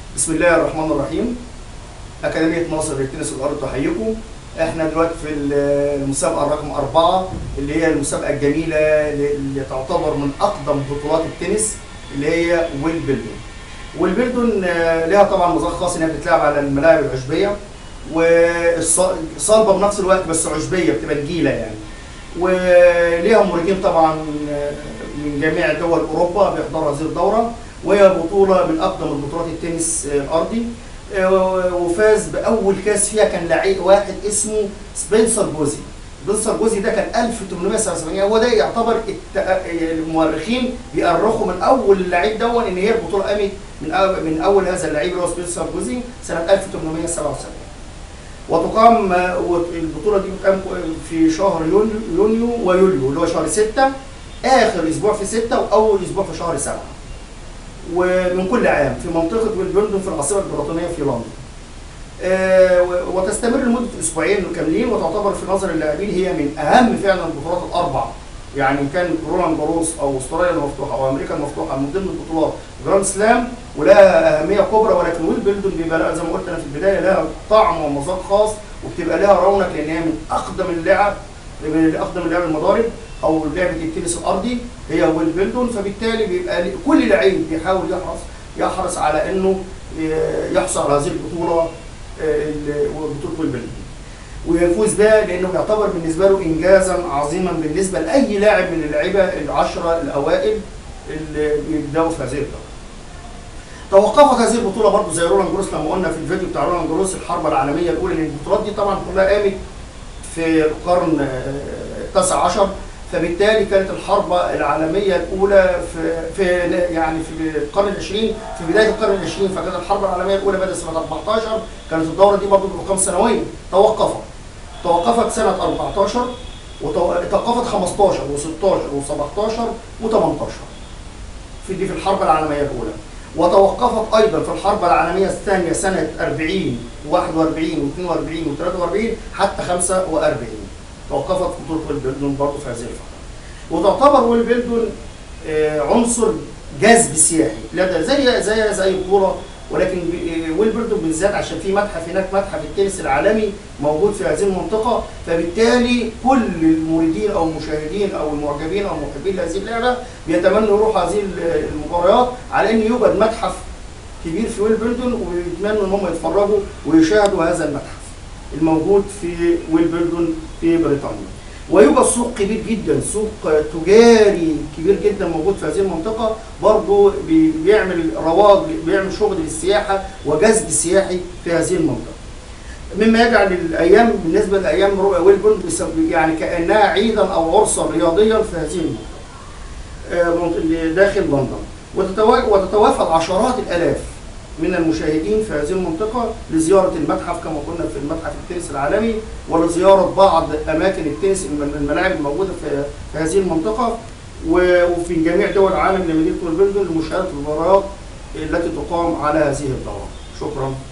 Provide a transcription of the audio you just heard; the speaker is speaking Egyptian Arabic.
بسم الله الرحمن الرحيم أكاديمية ناصر للتنس الأرض تحييكم احنا دلوقتي في المسابقة الرقم أربعة اللي هي المسابقة الجميلة اللي تعتبر من أقدم بطولات التنس اللي هي ويلبلدون ويلبلدون آه، ليها طبعا مذاق خاص انها بتتلعب على الملاعب العشبية وصلبة بنفس الوقت بس عشبية بتبقى نجيلة يعني وليها موردين طبعا آه، من جميع دول أوروبا بيحضروا هذه الدورة وهي بطولة من أقدم البطولات التنس آه، الأرضي آه، وفاز بأول كاس فيها كان لعيب واحد اسمه سبنسر جوزي سبنسر جوزي ده كان 1877 هو ده يعتبر الت- المؤرخين بيأرخوا من أول اللعيب دون إن هي البطولة قامت من أول من أول هذا اللعيب اللي هو سبنسر جوزي سنة 1877 وتقام آه، البطولة دي بتقام في شهر يونيو يونيو ويوليو اللي هو شهر 6 آخر أسبوع في 6 وأول أسبوع في شهر 7 ومن كل عام في منطقة ويلبلدون في العاصمة البريطانية في لندن. آه، و- وتستمر لمدة أسبوعين كاملين وتعتبر في نظر اللاعبين هي من أهم فعلا البطولات الأربع. يعني كان رولان جاروس أو أستراليا المفتوحة أو أمريكا المفتوحة من ضمن البطولات جراند سلام ولها أهمية كبرى ولكن ويلبلدون بيبقى لها زي ما قلت أنا في البداية لها طعم ومذاق خاص وبتبقى لها رونق لأن هي من أقدم اللعب من أقدم اللعب المضارب او لعبه التنس الارضي هي ويلبلدون فبالتالي بيبقى لي- كل لعيب بيحاول يحرص يحرص على انه آه، يحصل على هذه البطوله آه، ال- بطوله ويلبلدون ويفوز بها لانه يعتبر بالنسبه له انجازا عظيما بالنسبه لاي لاعب من اللعيبه العشره الاوائل اللي بيبداوا في هذه الدوره. توقفت هذه البطوله برضه زي رولان جروس لما قلنا في الفيديو بتاع رولان جروس الحرب العالميه الاولى لان البطولات دي طبعا كلها قامت في القرن آه، التاسع عشر فبالتالي كانت الحرب العالميه الاولى في في يعني في القرن العشرين في بدايه القرن العشرين فكانت الحرب العالميه الاولى بدات سنه 14 كانت الدوره دي برضه بتقام سنويا توقفت توقفت سنه 14 وتوقفت 15 و16 و17 و18 في دي في الحرب العالميه الاولى وتوقفت ايضا في الحرب العالميه الثانيه سنه 40 و41 و42 و43 حتى 45 توقفت بطوله ويلبلدون برضه في هذه الفتره وتعتبر ويلبلدون آه، عنصر جذب سياحي لدى زي زي زي بطوله ولكن ب- آه، ويلبلدون بالذات عشان في متحف هناك متحف التنس العالمي موجود في هذه المنطقه فبالتالي كل المريدين او المشاهدين او المعجبين او المحبين لهذه اللعبه بيتمنوا يروحوا هذه ال- المباريات على ان يوجد متحف كبير في ويلبلدون ويتمنوا ان هم يتفرجوا ويشاهدوا هذا المتحف الموجود في ويلبلدون في بريطانيا ويوجد سوق كبير جدا سوق تجاري كبير جدا موجود في هذه المنطقة برضه بي- بيعمل رواج بيعمل شغل للسياحة وجذب سياحي في هذه المنطقة مما يجعل الايام بالنسبه لايام رو- ويلبورن بيسب- يعني كانها عيدا او عرسا رياضيا في هذه المنطقه آه، منط- اللي داخل لندن وتتوا- وتتوافد عشرات الالاف من المشاهدين في هذه المنطقة لزيارة المتحف كما قلنا في المتحف التنس العالمي ولزيارة بعض أماكن التنس الم- الملاعب الموجودة في في هذه المنطقة و- وفي جميع دول العالم لمدينة ويلبلدون لمشاهدة المباريات التي تقام على هذه الدورة شكرا